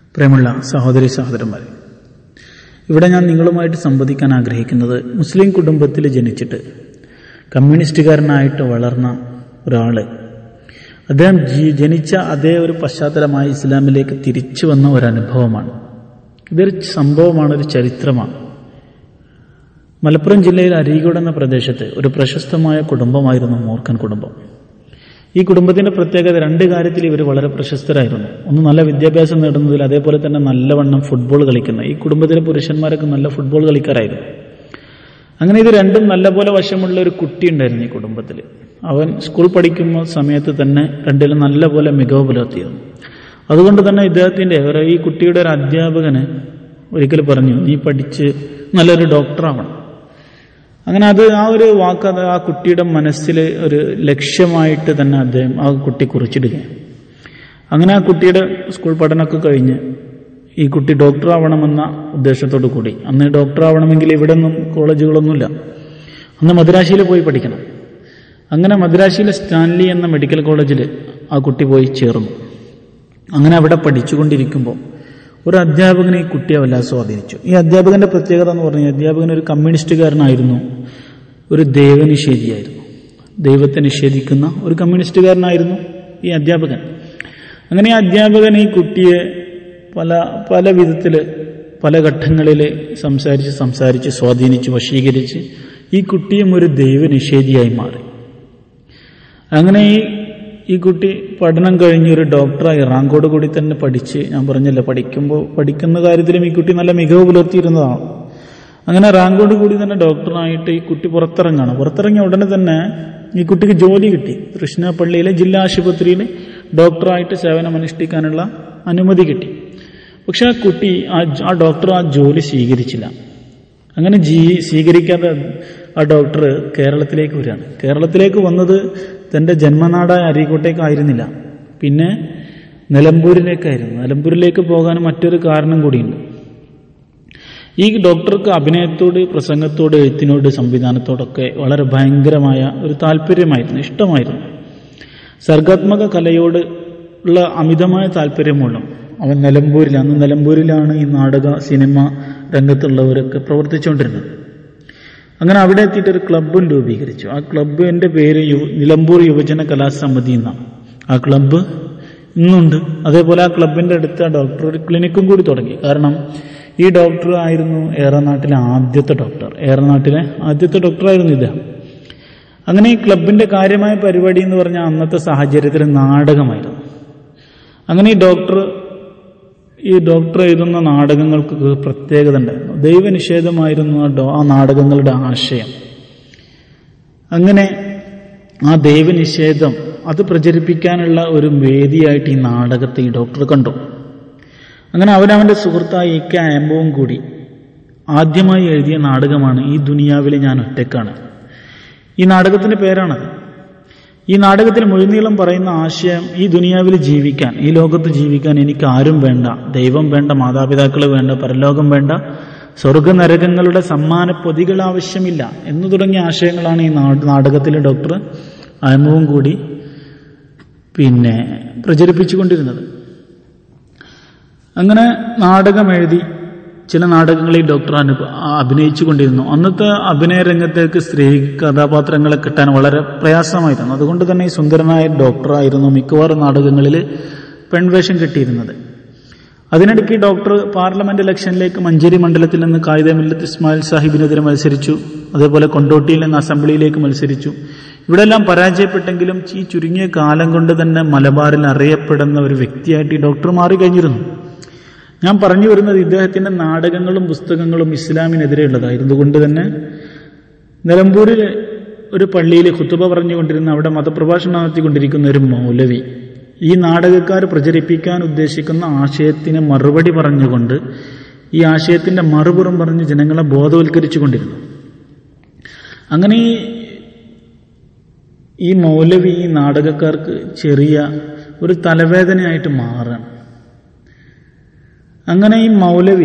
പ്രിയമുള്ള സഹോദരി സഹോദരന്മാരെ ഇവിടെ ഞാൻ നിങ്ങളുമായിട്ട് സംവദിക്കാൻ ആഗ്രഹിക്കുന്നത് മുസ്ലിം കുടുംബത്തിൽ ജനിച്ചിട്ട് കമ്മ്യൂണിസ്റ്റുകാരനായിട്ട് വളർന്ന ഒരാൾ അദ്ദേഹം ജീ- ജനിച്ച അതേ ഒരു പശ്ചാത്തലമായി ഇസ്ലാമിലേക്ക് തിരിച്ചു വന്ന ഒരു അനുഭവമാണ് ഇതൊരു സംഭവമാണ് ഒരു ചരിത്രമാണ് മലപ്പുറം ജില്ലയിൽ അരീക്കോട് എന്ന പ്രദേശത്ത് ഒരു പ്രശസ്തമായ കുടുംബമായിരുന്നു മൂർഖൻ കുടുംബം ഈ കുടുംബത്തിന്റെ പ്രത്യേകത രണ്ട് കാര്യത്തിൽ ഇവർ വളരെ പ്രശസ്തരായിരുന്നു ഒന്ന് നല്ല വിദ്യാഭ്യാസം നേടുന്നതിൽ അതേപോലെ തന്നെ നല്ലവണ്ണം ഫുട്ബോൾ കളിക്കുന്ന ഈ കുടുംബത്തിലെ പുരുഷന്മാരൊക്കെ നല്ല ഫുട്ബോൾ കളിക്കാരായിരുന്നു അങ്ങനെ ഇത് രണ്ടും നല്ലപോലെ വശമുള്ള ഒരു കുട്ടി ഉണ്ടായിരുന്നു ഈ കുടുംബത്തിൽ അവൻ സ്കൂൾ പഠിക്കുന്ന സമയത്ത് തന്നെ രണ്ടിലും നല്ലപോലെ മികവ് പുലർത്തിയിരുന്നു അതുകൊണ്ട് തന്നെ ഇദ്ദേഹത്തിന്റെ ഒരു- ഈ കുട്ടിയുടെ ഒരു അധ്യാപകന് ഒരിക്കൽ പറഞ്ഞു നീ പഠിച്ച് നല്ലൊരു ഡോക്ടറാവണം അങ്ങനെ അത് ആ ഒരു വാക്ക് അത് ആ കുട്ടിയുടെ മനസ്സിൽ ഒരു ലക്ഷ്യമായിട്ട് തന്നെ അദ്ദേഹം ആ കുട്ടി കുറിച്ചിടുകയാണ് അങ്ങനെ ആ കുട്ടിയുടെ സ്കൂൾ പഠനമൊക്കെ കഴിഞ്ഞ് ഈ കുട്ടി ഡോക്ടർ ആവണമെന്ന ഉദ്ദേശത്തോടു കൂടി അന്ന് ഡോക്ടർ ആവണമെങ്കിൽ ഇവിടെ ഒന്നും കോളേജുകളൊന്നുമില്ല അന്ന് മദ്രാശിയിൽ പോയി പഠിക്കണം അങ്ങനെ മദ്രാശിയിലെ സ്റ്റാൻലി എന്ന മെഡിക്കൽ കോളേജിൽ ആ കുട്ടി പോയി ചേർന്നു അങ്ങനെ അവിടെ പഠിച്ചുകൊണ്ടിരിക്കുമ്പോൾ ഒരു അധ്യാപകനെ ഈ കുട്ടിയെ വല്ലാതെ സ്വാധീനിച്ചു ഈ അധ്യാപകന്റെ പ്രത്യേകത എന്ന് പറഞ്ഞാൽ അധ്യാപകൻ ഒരു കമ്മ്യൂണിസ്റ്റുകാരനായിരുന്നു ഒരു ദൈവനിഷേധിയായിരുന്നു ദൈവത്തെ നിഷേധിക്കുന്ന ഒരു കമ്മ്യൂണിസ്റ്റുകാരനായിരുന്നു ഈ അധ്യാപകൻ അങ്ങനെ ഈ അധ്യാപകൻ ഈ കുട്ടിയെ പല പല വിധത്തിൽ പല ഘട്ടങ്ങളിൽ സംസാരിച്ച് സംസാരിച്ച് സ്വാധീനിച്ച് വശീകരിച്ച് ഈ കുട്ടിയും ഒരു ദൈവനിഷേധിയായി മാറി അങ്ങനെ ഈ ഈ കുട്ടി പഠനം കഴിഞ്ഞ് ഒരു ഡോക്ടറായി റാങ്കോട് കൂടി തന്നെ പഠിച്ച് ഞാൻ പറഞ്ഞല്ലോ പഠിക്കുമ്പോൾ പഠിക്കുന്ന കാര്യത്തിലും ഈ കുട്ടി നല്ല മികവ് പുലർത്തിയിരുന്നതാണ് അങ്ങനെ റാങ്കോട് കൂടി തന്നെ ഡോക്ടറായിട്ട് ഈ കുട്ടി പുറത്തിറങ്ങാണ് പുറത്തിറങ്ങിയ ഉടനെ തന്നെ ഈ കുട്ടിക്ക് ജോലി കിട്ടി തൃശ്ശിനാപ്പള്ളിയിലെ ജില്ലാ ആശുപത്രിയിൽ ഡോക്ടറായിട്ട് സേവനമനുഷ്ഠിക്കാനുള്ള അനുമതി കിട്ടി പക്ഷെ ആ കുട്ടി ആ ആ ഡോക്ടർ ആ ജോലി സ്വീകരിച്ചില്ല അങ്ങനെ ജീ സ്വീകരിക്കാതെ ആ ഡോക്ടർ കേരളത്തിലേക്ക് വരികയാണ് കേരളത്തിലേക്ക് വന്നത് തൻ്റെ ജന്മനാടായ അരീക്കോട്ടേക്കായിരുന്നില്ല പിന്നെ നിലമ്പൂരിലേക്കായിരുന്നു നിലമ്പൂരിലേക്ക് പോകാൻ മറ്റൊരു കാരണം കൂടിയുണ്ട് ഈ ഡോക്ടർക്ക് അഭിനയത്തോട് പ്രസംഗത്തോട് എഴുത്തിനോട് സംവിധാനത്തോടൊക്കെ വളരെ ഭയങ്കരമായ ഒരു താല്പര്യമായിരുന്നു ഇഷ്ടമായിരുന്നു സർഗാത്മക കലയോട് ഉള്ള അമിതമായ താല്പര്യമുള്ള അവൻ നിലമ്പൂരിൽ അന്ന് നിലമ്പൂരിലാണ് ഈ നാടക സിനിമ രംഗത്തുള്ളവരൊക്കെ പ്രവർത്തിച്ചുകൊണ്ടിരുന്നത് അങ്ങനെ അവിടെ എത്തിയിട്ട് ഒരു ക്ലബും രൂപീകരിച്ചു ആ ക്ലബിന്റെ പേര് യു നിലമ്പൂർ യുവജന കലാസമിതി എന്നാണ് ആ ക്ലബ്ബ് ഇന്നുണ്ട് അതേപോലെ ആ ക്ലബിന്റെ അടുത്ത് ആ ഡോക്ടർ ഒരു ക്ലിനിക്കും കൂടി തുടങ്ങി കാരണം ഈ ഡോക്ടർ ആയിരുന്നു ഏറനാട്ടിലെ ആദ്യത്തെ ഡോക്ടർ ഏറനാട്ടിലെ ആദ്യത്തെ ഡോക്ടറായിരുന്നു ഇദ്ദേഹം അങ്ങനെ ഈ ക്ലബിന്റെ കാര്യമായ പരിപാടി എന്ന് പറഞ്ഞാൽ അന്നത്തെ സാഹചര്യത്തിൽ നാടകമായിരുന്നു അങ്ങനെ ഈ ഡോക്ടർ ഈ ഡോക്ടർ എഴുതുന്ന നാടകങ്ങൾക്ക് ഒരു പ്രത്യേകത ഉണ്ടായിരുന്നു ദൈവനിഷേധമായിരുന്നു ആ ഡോ ആ നാടകങ്ങളുടെ ആശയം അങ്ങനെ ആ ദൈവനിഷേധം അത് പ്രചരിപ്പിക്കാനുള്ള ഒരു വേദിയായിട്ട് ഈ നാടകത്തെ ഈ ഡോക്ടർ കണ്ടു അങ്ങനെ അവനവന്റെ സുഹൃത്തായ ഇ കെ ആംബവും കൂടി ആദ്യമായി എഴുതിയ നാടകമാണ് ഈ ദുനിയാവിലെ ഞാൻ ഒറ്റക്കാണ് ഈ നാടകത്തിന്റെ പേരാണത് ഈ നാടകത്തിൽ മുഴുനീളം പറയുന്ന ആശയം ഈ ദുനിയാവിൽ ജീവിക്കാൻ ഈ ലോകത്ത് ജീവിക്കാൻ എനിക്ക് ആരും വേണ്ട ദൈവം വേണ്ട മാതാപിതാക്കൾ വേണ്ട പരലോകം വേണ്ട സ്വർഗനരകങ്ങളുടെ സമ്മാന പൊതികൾ ആവശ്യമില്ല എന്നു തുടങ്ങിയ ആശയങ്ങളാണ് ഈ നാ- നാടകത്തിലെ ഡോക്ടർ അയമവും കൂടി പിന്നെ പ്രചരിപ്പിച്ചുകൊണ്ടിരുന്നത് അങ്ങനെ നാടകം എഴുതി ചില നാടകങ്ങളിൽ ഡോക്ടർ അനുഭ അഭിനയിച്ചു കൊണ്ടിരുന്നു അന്നത്തെ അഭിനയ രംഗത്തേക്ക് സ്ത്രീ കഥാപാത്രങ്ങളെ കിട്ടാൻ വളരെ പ്രയാസമായിരുന്നു അതുകൊണ്ട് തന്നെ ഈ സുന്ദരനായ ഡോക്ടറായിരുന്നു മിക്കവാറും നാടകങ്ങളിൽ പെൺവേഷം കിട്ടിയിരുന്നത് അതിനിടയ്ക്ക് ഡോക്ടർ പാർലമെന്റ് ഇലക്ഷനിലേക്ക് മഞ്ചേരി മണ്ഡലത്തിൽ നിന്ന് കായിക മില്ലത്ത് ഇസ്മായിൽ സാഹിബിനെതിരെ മത്സരിച്ചു അതേപോലെ കൊണ്ടോട്ടിയിൽ നിന്ന് അസംബ്ലിയിലേക്ക് മത്സരിച്ചു ഇവിടെല്ലാം പരാജയപ്പെട്ടെങ്കിലും ഈ ചുരുങ്ങിയ കാലം കൊണ്ട് തന്നെ മലബാറിൽ അറിയപ്പെടുന്ന ഒരു വ്യക്തിയായിട്ട് ഈ ഡോക്ടർ മാറിക്കഴിഞ്ഞിരുന്നു ഞാൻ പറഞ്ഞു വരുന്നത് ഇദ്ദേഹത്തിന്റെ നാടകങ്ങളും പുസ്തകങ്ങളും ഇസ്ലാമിനെതിരെയുള്ളതായിരുന്നു കൊണ്ട് തന്നെ നിലമ്പൂരിൽ ഒരു പള്ളിയിൽ ഖുത്തുബ പറഞ്ഞുകൊണ്ടിരുന്ന അവിടെ മതപ്രഭാഷണം നടത്തിക്കൊണ്ടിരിക്കുന്ന ഒരു മൗലവി ഈ നാടകക്കാർ പ്രചരിപ്പിക്കാൻ ഉദ്ദേശിക്കുന്ന ആശയത്തിന് മറുപടി പറഞ്ഞുകൊണ്ട് ഈ ആശയത്തിന്റെ മറുപുറം പറഞ്ഞ് ജനങ്ങളെ ബോധവൽക്കരിച്ചു കൊണ്ടിരുന്നു അങ്ങനെ ഈ ഈ മൗലവി ഈ നാടകക്കാർക്ക് ചെറിയ ഒരു തലവേദനയായിട്ട് മാറുകയാണ് അങ്ങനെ ഈ മൗലവി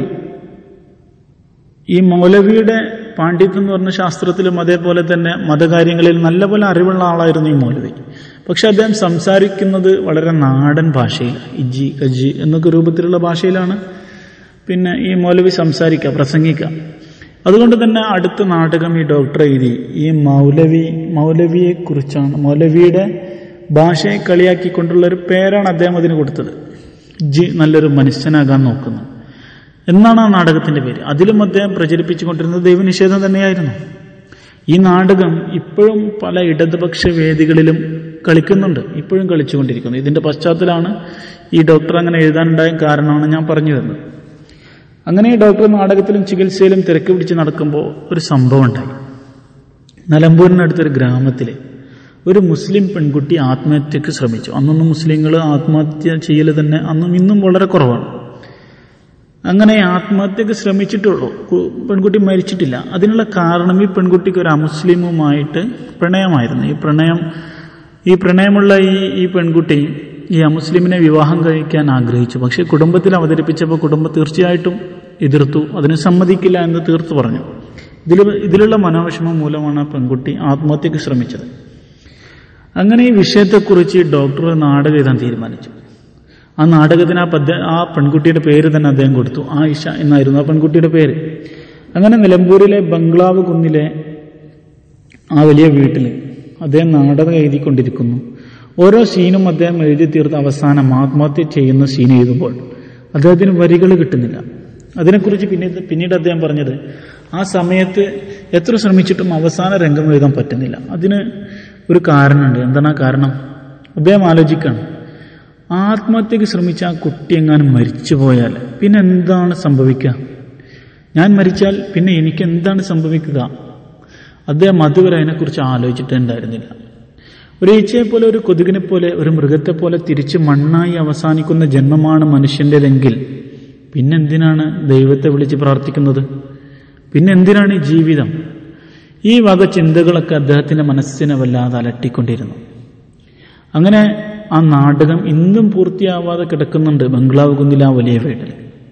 ഈ മൗലവിയുടെ പാണ്ഡിത്യം എന്ന് പറഞ്ഞ ശാസ്ത്രത്തിലും അതേപോലെ തന്നെ മതകാര്യങ്ങളിൽ നല്ലപോലെ അറിവുള്ള ആളായിരുന്നു ഈ മൗലവി പക്ഷെ അദ്ദേഹം സംസാരിക്കുന്നത് വളരെ നാടൻ ഭാഷയിൽ ഇജി കജി എന്നൊക്കെ രൂപത്തിലുള്ള ഭാഷയിലാണ് പിന്നെ ഈ മൗലവി സംസാരിക്കുക പ്രസംഗിക്കുക അതുകൊണ്ട് തന്നെ അടുത്ത നാടകം ഈ ഡോക്ടർ എഴുതി ഈ മൗലവി മൗലവിയെ കുറിച്ചാണ് മൗലവിയുടെ ഭാഷയെ കളിയാക്കിക്കൊണ്ടുള്ള ഒരു പേരാണ് അദ്ദേഹം അതിന് കൊടുത്തത് ജി നല്ലൊരു മനുഷ്യനാകാൻ നോക്കുന്നു എന്നാണ് ആ നാടകത്തിന്റെ പേര് അതിലും അദ്ദേഹം പ്രചരിപ്പിച്ചുകൊണ്ടിരുന്നത് ദൈവനിഷേധം തന്നെയായിരുന്നു ഈ നാടകം ഇപ്പോഴും പല ഇടതുപക്ഷ വേദികളിലും കളിക്കുന്നുണ്ട് ഇപ്പോഴും കളിച്ചുകൊണ്ടിരിക്കുന്നു ഇതിന്റെ പശ്ചാത്തലമാണ് ഈ ഡോക്ടർ അങ്ങനെ എഴുതാനുണ്ടായ കാരണമാണ് ഞാൻ പറഞ്ഞു വരുന്നത് അങ്ങനെ ഈ ഡോക്ടർ നാടകത്തിലും ചികിത്സയിലും തിരക്ക് പിടിച്ച് നടക്കുമ്പോൾ ഒരു സംഭവം ഉണ്ടായി നിലമ്പൂരിനടുത്തൊരു ഗ്രാമത്തിൽ ഒരു മുസ്ലിം പെൺകുട്ടി ആത്മഹത്യക്ക് ശ്രമിച്ചു അന്നൊന്നും മുസ്ലിങ്ങൾ ആത്മഹത്യ ചെയ്യൽ തന്നെ അന്നും ഇന്നും വളരെ കുറവാണ് അങ്ങനെ ആത്മഹത്യക്ക് ശ്രമിച്ചിട്ടുള്ളൂ കു- പെൺകുട്ടി മരിച്ചിട്ടില്ല അതിനുള്ള കാരണം ഈ പെൺകുട്ടിക്ക് ഒരു അമുസ്ലിമുമായിട്ട് പ്രണയമായിരുന്നു ഈ പ്രണയം ഈ പ്രണയമുള്ള ഈ ഈ പെൺകുട്ടി ഈ അമുസ്ലിമിനെ വിവാഹം കഴിക്കാൻ ആഗ്രഹിച്ചു പക്ഷെ കുടുംബത്തിൽ അവതരിപ്പിച്ചപ്പോൾ കുടുംബം തീർച്ചയായിട്ടും എതിർത്തു അതിന് സമ്മതിക്കില്ല എന്ന് തീർത്തു പറഞ്ഞു ഇതിൽ ഇതിലുള്ള മനോവിഷമം മൂലമാണ് ആ പെൺകുട്ടി ആത്മഹത്യക്ക് ശ്രമിച്ചത് അങ്ങനെ ഈ വിഷയത്തെക്കുറിച്ച് ഡോക്ടർ നാടകം എഴുതാൻ തീരുമാനിച്ചു ആ നാടകത്തിന് ആ പദ്യ ആ പെൺകുട്ടിയുടെ പേര് തന്നെ അദ്ദേഹം കൊടുത്തു ആയിഷ എന്നായിരുന്നു ആ പെൺകുട്ടിയുടെ പേര് അങ്ങനെ നിലമ്പൂരിലെ ബംഗ്ലാവ് കുന്നിലെ ആ വലിയ വീട്ടിൽ അദ്ദേഹം നാടകം എഴുതിക്കൊണ്ടിരിക്കുന്നു ഓരോ സീനും അദ്ദേഹം എഴുതി തീർത്ത് അവസാനം ആത്മഹത്യ ചെയ്യുന്ന സീൻ എഴുതുമ്പോൾ അദ്ദേഹത്തിന് വരികൾ കിട്ടുന്നില്ല അതിനെക്കുറിച്ച് പിന്നീട് പിന്നീട് അദ്ദേഹം പറഞ്ഞത് ആ സമയത്ത് എത്ര ശ്രമിച്ചിട്ടും അവസാന രംഗം എഴുതാൻ പറ്റുന്നില്ല അതിന് ഒരു കാരണമുണ്ട് എന്താണ് ആ കാരണം അദ്ദേഹം ആലോചിക്കുകയാണ് ആത്മഹത്യക്ക് ശ്രമിച്ച ആ കുട്ടി എങ്ങാനും മരിച്ചു പോയാൽ പിന്നെ എന്താണ് സംഭവിക്കുക ഞാൻ മരിച്ചാൽ പിന്നെ എനിക്ക് എന്താണ് സംഭവിക്കുക അദ്ദേഹം അതുവരെ അതിനെക്കുറിച്ച് ആലോചിച്ചിട്ടുണ്ടായിരുന്നില്ല ഒരു ഈച്ചയെ പോലെ ഒരു കൊതുകിനെ പോലെ ഒരു മൃഗത്തെ പോലെ തിരിച്ച് മണ്ണായി അവസാനിക്കുന്ന ജന്മമാണ് മനുഷ്യൻ്റെതെങ്കിൽ പിന്നെന്തിനാണ് ദൈവത്തെ വിളിച്ച് പ്രാർത്ഥിക്കുന്നത് പിന്നെ എന്തിനാണ് ഈ ജീവിതം ഈ വക ചിന്തകളൊക്കെ അദ്ദേഹത്തിന്റെ മനസ്സിനെ വല്ലാതെ അലട്ടിക്കൊണ്ടിരുന്നു അങ്ങനെ ആ നാടകം ഇന്നും പൂർത്തിയാവാതെ കിടക്കുന്നുണ്ട് ബംഗ്ലാവ് കുന്നിൽ ആ വലിയ വീട്ടിൽ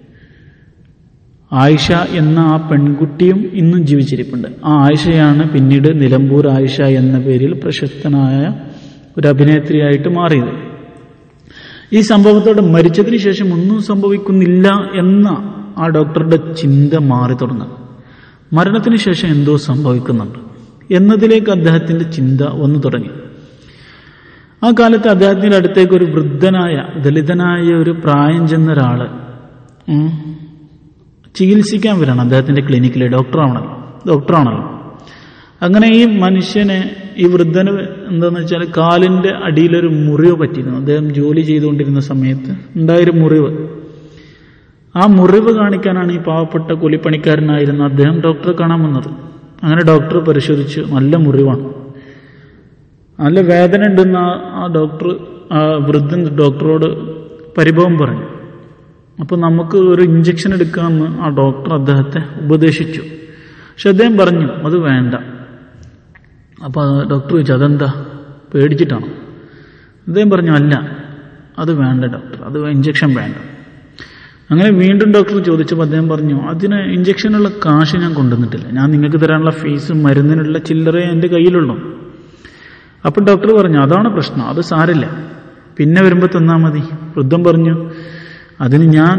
ആയിഷ എന്ന ആ പെൺകുട്ടിയും ഇന്നും ജീവിച്ചിരിപ്പുണ്ട് ആ ആയിഷയാണ് പിന്നീട് നിലമ്പൂർ ആയിഷ എന്ന പേരിൽ പ്രശസ്തനായ ഒരു അഭിനേത്രിയായിട്ട് മാറിയത് ഈ സംഭവത്തോടെ മരിച്ചതിന് ശേഷം ഒന്നും സംഭവിക്കുന്നില്ല എന്ന ആ ഡോക്ടറുടെ ചിന്ത മാറി തുടങ്ങും മരണത്തിന് ശേഷം എന്തോ സംഭവിക്കുന്നുണ്ട് എന്നതിലേക്ക് അദ്ദേഹത്തിന്റെ ചിന്ത വന്നു തുടങ്ങി ആ കാലത്ത് അദ്ദേഹത്തിന്റെ അടുത്തേക്ക് ഒരു വൃദ്ധനായ ദളിതനായ ഒരു പ്രായം ചെന്ന ഒരാള് ഉം, ചികിത്സിക്കാൻ വരണം അദ്ദേഹത്തിന്റെ ക്ലിനിക്കിലെ ഡോക്ടറാണല്ലോ ഡോക്ടറാണല്ലോ അങ്ങനെ ഈ മനുഷ്യനെ ഈ വൃദ്ധന് എന്താന്ന് വെച്ചാൽ കാലിന്റെ അടിയിലൊരു മുറിവ് പറ്റിയിരുന്നു അദ്ദേഹം ജോലി ചെയ്തുകൊണ്ടിരുന്ന സമയത്ത് ഉണ്ടായൊരു മുറിവ് ആ മുറിവ് കാണിക്കാനാണ് ഈ പാവപ്പെട്ട കൂലിപ്പണിക്കാരനായിരുന്ന അദ്ദേഹം ഡോക്ടറെ കാണാൻ വന്നത് അങ്ങനെ ഡോക്ടർ പരിശോധിച്ചു നല്ല മുറിവാണ് നല്ല വേദന ഉണ്ടെന്ന് ആ- ആ ഡോക്ടർ ആ വൃദ്ധൻ ഡോക്ടറോട് പരിഭവം പറഞ്ഞു അപ്പോൾ നമുക്ക് ഒരു ഇഞ്ചക്ഷൻ എടുക്കാമെന്ന് ആ ഡോക്ടർ അദ്ദേഹത്തെ ഉപദേശിച്ചു പക്ഷെ അദ്ദേഹം പറഞ്ഞു അത് വേണ്ട അപ്പോൾ ആ ഡോക്ടർ ചോദിച്ചു അതെന്താ പേടിച്ചിട്ടാണോ അദ്ദേഹം പറഞ്ഞു അല്ല അത് വേണ്ട ഡോക്ടർ അത് ഇഞ്ചക്ഷൻ വേണ്ട അങ്ങനെ വീണ്ടും ഡോക്ടർ ചോദിച്ചപ്പോൾ അദ്ദേഹം പറഞ്ഞു അതിന് ഇഞ്ചക്ഷനുള്ള കാശ് ഞാൻ കൊണ്ടുവന്നിട്ടില്ല ഞാൻ നിങ്ങൾക്ക് തരാനുള്ള ഫീസും മരുന്നിനുള്ള ചില്ലറ എൻ്റെ കയ്യിലുള്ളൂ അപ്പം ഡോക്ടർ പറഞ്ഞു അതാണ് പ്രശ്നം അത് സാരില്ല പിന്നെ വരുമ്പോൾ തന്നാൽ മതി വൃദ്ധം പറഞ്ഞു അതിന് ഞാൻ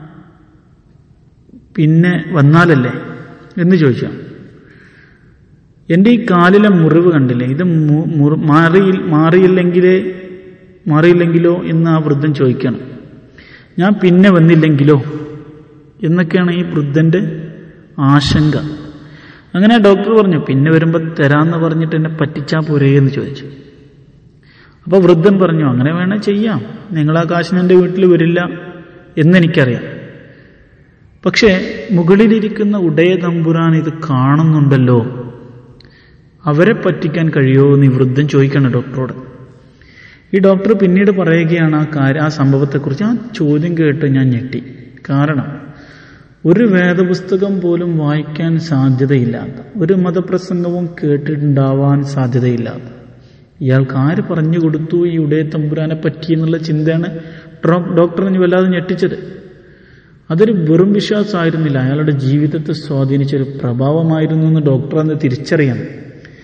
പിന്നെ വന്നാലല്ലേ എന്ന് ചോദിച്ചു എൻ്റെ ഈ കാലിലെ മുറിവ് കണ്ടില്ലേ ഇത് മു- മുറി- മാറി മാറിയില്ലെങ്കിലേ മാറിയില്ലെങ്കിലോ എന്ന് ആ വൃദ്ധൻ ചോദിക്കണം ഞാൻ പിന്നെ വന്നില്ലെങ്കിലോ എന്നൊക്കെയാണ് ഈ വൃദ്ധന്റെ ആശങ്ക അങ്ങനെ ഡോക്ടർ പറഞ്ഞു പിന്നെ വരുമ്പോൾ തരാമെന്ന് പറഞ്ഞിട്ട് എന്നെ പറ്റിച്ചാ പോരേ എന്ന് ചോദിച്ചു അപ്പോൾ വൃദ്ധൻ പറഞ്ഞു അങ്ങനെ വേണേൽ ചെയ്യാം നിങ്ങൾ ആ കാശിന് എൻ്റെ വീട്ടിൽ വരില്ല എന്നെനിക്കറിയാം പക്ഷേ മുകളിലിരിക്കുന്ന ഉടയ തമ്പുരാൻ ഇത് കാണുന്നുണ്ടല്ലോ അവരെ പറ്റിക്കാൻ കഴിയുമോ എന്ന് ഈ വൃദ്ധൻ ചോദിക്കണം ഡോക്ടറോട് ഈ ഡോക്ടർ പിന്നീട് പറയുകയാണ് ആ കാര്യം ആ സംഭവത്തെക്കുറിച്ച് ആ ചോദ്യം കേട്ട് ഞാൻ ഞെട്ടി കാരണം ഒരു വേദപുസ്തകം പോലും വായിക്കാൻ സാധ്യതയില്ലാത്ത ഒരു മതപ്രസംഗവും കേട്ടിട്ടുണ്ടാവാൻ സാധ്യതയില്ലാത്ത ഇയാൾക്ക് ആര് പറഞ്ഞു കൊടുത്തു ഈ ഉടയ തമ്പുരാനെ പറ്റി എന്നുള്ള ചിന്തയാണ് ഡോ- ഡോക്ടറിന് വല്ലാതെ ഞെട്ടിച്ചത് അതൊരു വെറും വിശ്വാസമായിരുന്നില്ല അയാളുടെ ജീവിതത്തെ സ്വാധീനിച്ച ഒരു പ്രഭാവമായിരുന്നു എന്ന് ഡോക്ടർ അന്ന് തിരിച്ചറിയണം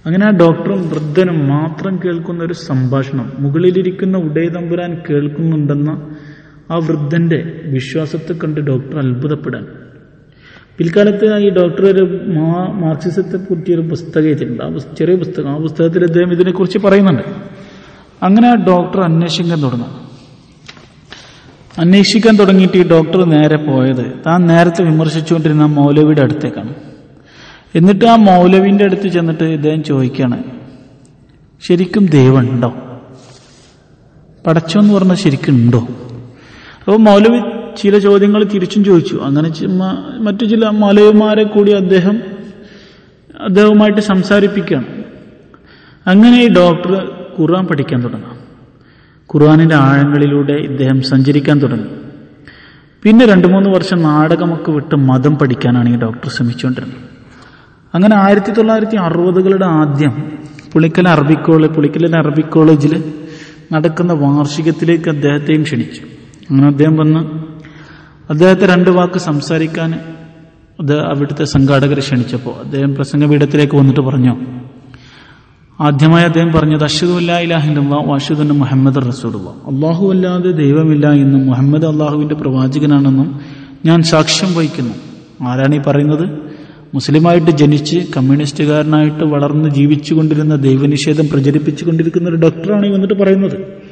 അങ്ങനെ ആ ഡോക്ടറും വൃദ്ധനും മാത്രം കേൾക്കുന്ന ഒരു സംഭാഷണം മുകളിലിരിക്കുന്ന ഉടയതമ്പുരാൻ കേൾക്കുന്നുണ്ടെന്ന ആ വൃദ്ധന്റെ വിശ്വാസത്തെ കണ്ട് ഡോക്ടർ അത്ഭുതപ്പെടാൻ പിൽക്കാലത്ത് ഈ ഡോക്ടർ ഒരു മാ മാർക്സിസത്തെ പറ്റിയൊരു പുസ്തകം എഴുതിയിട്ടുണ്ട് ആ പുസ്ത- ചെറിയ പുസ്തകം ആ പുസ്തകത്തിൽ അദ്ദേഹം ഇതിനെക്കുറിച്ച് പറയുന്നുണ്ട് അങ്ങനെ ആ ഡോക്ടർ അന്വേഷിക്കാൻ തുടങ്ങും അന്വേഷിക്കാൻ തുടങ്ങിയിട്ട് ഈ ഡോക്ടർ നേരെ പോയത് താൻ നേരത്തെ വിമർശിച്ചുകൊണ്ടിരുന്ന ആ മൗലവിയുടെ അടുത്തേക്കാണ് എന്നിട്ട് ആ മൗലവിന്റെ അടുത്ത് ചെന്നിട്ട് ഇദ്ദേഹം ചോദിക്കുകയാണ് ശരിക്കും ദൈവം ഉണ്ടോ പടച്ചോന്ന് പറഞ്ഞാൽ ശരിക്കും ഉണ്ടോ അപ്പോൾ മൗലവി ചില ചോദ്യങ്ങൾ തിരിച്ചും ചോദിച്ചു അങ്ങനെ ചി- മ- മറ്റു ചില മൗലവിമാരെ കൂടി അദ്ദേഹം അദ്ദേഹവുമായിട്ട് സംസാരിപ്പിക്കുകയാണ് അങ്ങനെ ഈ ഡോക്ടർ ഖുർആൻ പഠിക്കാൻ തുടങ്ങാം ഖുർആാനിന്റെ ആഴങ്ങളിലൂടെ ഇദ്ദേഹം സഞ്ചരിക്കാൻ തുടങ്ങി പിന്നെ രണ്ടു മൂന്ന് വർഷം നാടകമൊക്കെ വിട്ട് മതം പഠിക്കാനാണ് ഈ ഡോക്ടർ ശ്രമിച്ചുകൊണ്ടിരുന്നത് അങ്ങനെ ആയിരത്തി തൊള്ളായിരത്തി അറുപതുകളുടെ ആദ്യം പുളിക്കൽ അറബിക് കോളേജ് പുളിക്കലിലെ അറബിക് കോളേജിൽ നടക്കുന്ന വാർഷികത്തിലേക്ക് അദ്ദേഹത്തെയും ക്ഷണിച്ചു അങ്ങനെ അദ്ദേഹം വന്ന് അദ്ദേഹത്തെ രണ്ട് വാക്ക് സംസാരിക്കാൻ അത് അവിടുത്തെ സംഘാടകരെ ക്ഷണിച്ചപ്പോൾ അദ്ദേഹം പ്രസംഗപീഠത്തിലേക്ക് വന്നിട്ട് പറഞ്ഞു ആദ്യമായി അദ്ദേഹം പറഞ്ഞത് അഷദു അല്ലാഹില്ല അഷദുന്ന മുഹമ്മദ് റസൂലുള്ള അള്ളാഹു അല്ലാതെ ദൈവമില്ല എന്നും മുഹമ്മദ് അള്ളാഹുവിന്റെ പ്രവാചകനാണെന്നും ഞാൻ സാക്ഷ്യം വഹിക്കുന്നു ആരാണ് ഈ പറയുന്നത് മുസ്ലിമായിട്ട് ജനിച്ച് കമ്മ്യൂണിസ്റ്റുകാരനായിട്ട് വളർന്ന് ജീവിച്ചുകൊണ്ടിരുന്ന ദൈവനിഷേധം പ്രചരിപ്പിച്ചുകൊണ്ടിരിക്കുന്ന ഒരു ഡോക്ടറാണ് ഈ വന്നിട്ട് പറയുന്നത്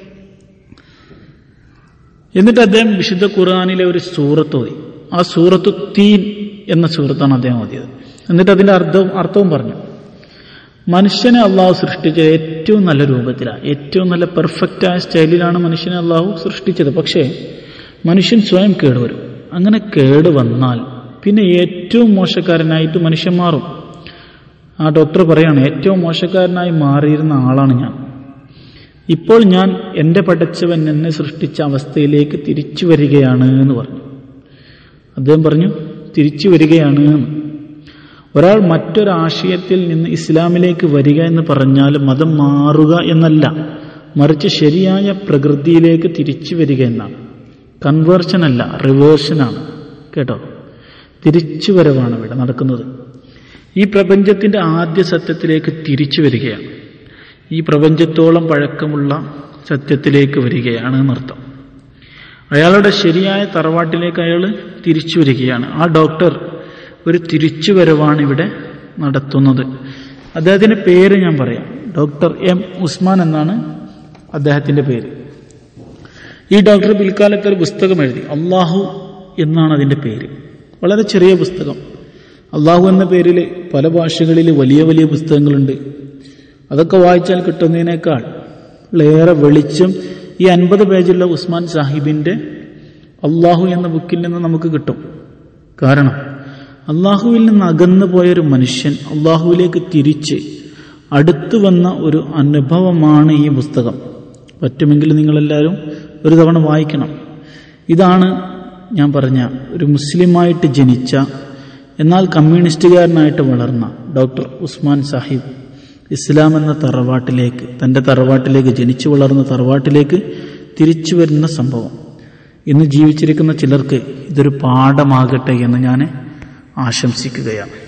എന്നിട്ട് അദ്ദേഹം വിശുദ്ധ ഖുർആാനിലെ ഒരു സൂറത്ത് ഓതി ആ സൂറത്ത് തീൻ എന്ന സൂറത്താണ് അദ്ദേഹം ഓതിയത് എന്നിട്ട് അതിന്റെ അർത്ഥവും അർത്ഥവും പറഞ്ഞു മനുഷ്യനെ അള്ളാഹു സൃഷ്ടിച്ച ഏറ്റവും നല്ല രൂപത്തിലാണ് ഏറ്റവും നല്ല പെർഫെക്റ്റായ സ്റ്റൈലിലാണ് മനുഷ്യനെ അള്ളാഹു സൃഷ്ടിച്ചത് പക്ഷേ മനുഷ്യൻ സ്വയം കേടുവരും അങ്ങനെ കേട് വന്നാൽ പിന്നെ ഏറ്റവും മോശക്കാരനായിട്ട് മനുഷ്യൻ മാറും ആ ഡോക്ടർ പറയാണ് ഏറ്റവും മോശക്കാരനായി മാറിയിരുന്ന ആളാണ് ഞാൻ ഇപ്പോൾ ഞാൻ എൻ്റെ പടച്ചവൻ എന്നെ സൃഷ്ടിച്ച അവസ്ഥയിലേക്ക് തിരിച്ചു വരികയാണ് എന്ന് പറഞ്ഞു അദ്ദേഹം പറഞ്ഞു തിരിച്ചു വരികയാണ് എന്ന് ഒരാൾ മറ്റൊരാശയത്തിൽ നിന്ന് ഇസ്ലാമിലേക്ക് വരിക എന്ന് പറഞ്ഞാൽ മതം മാറുക എന്നല്ല മറിച്ച് ശരിയായ പ്രകൃതിയിലേക്ക് തിരിച്ചു വരിക എന്നാണ് കൺവേർഷൻ അല്ല റിവേർഷനാണ് കേട്ടോ തിരിച്ചു വരവാണ് ഇവിടെ നടക്കുന്നത് ഈ പ്രപഞ്ചത്തിന്റെ ആദ്യ സത്യത്തിലേക്ക് തിരിച്ചു വരികയാണ് ഈ പ്രപഞ്ചത്തോളം പഴക്കമുള്ള സത്യത്തിലേക്ക് വരികയാണ് എന്നർത്ഥം അയാളുടെ ശരിയായ തറവാട്ടിലേക്ക് അയാൾ തിരിച്ചു വരികയാണ് ആ ഡോക്ടർ ഒരു തിരിച്ചുവരവാണ് ഇവിടെ നടത്തുന്നത് അദ്ദേഹത്തിന്റെ പേര് ഞാൻ പറയാം ഡോക്ടർ എം ഉസ്മാൻ എന്നാണ് അദ്ദേഹത്തിന്റെ പേര് ഈ ഡോക്ടർ പിൽക്കാലത്ത് ഒരു പുസ്തകം എഴുതി അള്ളാഹു എന്നാണ് അതിന്റെ പേര് വളരെ ചെറിയ പുസ്തകം അള്ളാഹു എന്ന പേരിൽ പല ഭാഷകളിൽ വലിയ വലിയ പുസ്തകങ്ങളുണ്ട് അതൊക്കെ വായിച്ചാൽ കിട്ടുന്നതിനേക്കാൾ ഏറെ വെളിച്ചം ഈ അൻപത് പേജുള്ള ഉസ്മാൻ സാഹിബിന്റെ അള്ളാഹു എന്ന ബുക്കിൽ നിന്ന് നമുക്ക് കിട്ടും കാരണം അള്ളാഹുവിൽ നിന്ന് അകന്നു പോയൊരു മനുഷ്യൻ അള്ളാഹുവിലേക്ക് തിരിച്ച് അടുത്തു വന്ന ഒരു അനുഭവമാണ് ഈ പുസ്തകം പറ്റുമെങ്കിൽ നിങ്ങളെല്ലാവരും ഒരു തവണ വായിക്കണം ഇതാണ് ഞാൻ പറഞ്ഞ ഒരു മുസ്ലിമായിട്ട് ജനിച്ച എന്നാൽ കമ്മ്യൂണിസ്റ്റുകാരനായിട്ട് വളർന്ന ഡോക്ടർ ഉസ്മാൻ സാഹിബ് ഇസ്ലാം എന്ന തറവാട്ടിലേക്ക് തൻ്റെ തറവാട്ടിലേക്ക് ജനിച്ചു വളർന്ന തറവാട്ടിലേക്ക് തിരിച്ചു വരുന്ന സംഭവം ഇന്ന് ജീവിച്ചിരിക്കുന്ന ചിലർക്ക് ഇതൊരു പാഠമാകട്ടെ എന്ന് ഞാൻ ആശംസിക്കുകയാണ്